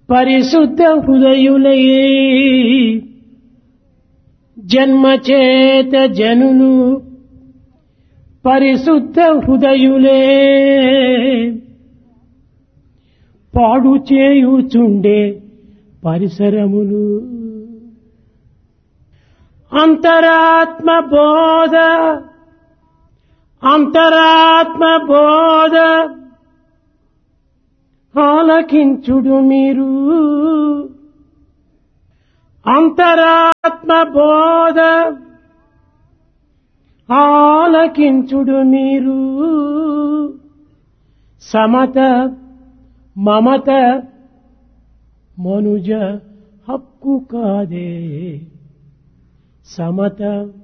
పరిశుద్ధ హృదయులయే జన్మచేత జనులు పరిశుద్ధ హృదయులే పాడు చేయుచుండే పరిసరములు అంతరాత్మ బోధ అంతరాత్మ బోధ ఆలకించుడు మీరు అంతరాత్మ బోధ ఆలకించుడు మీరు సమత మమత మనుజ హక్కు కాదే సమత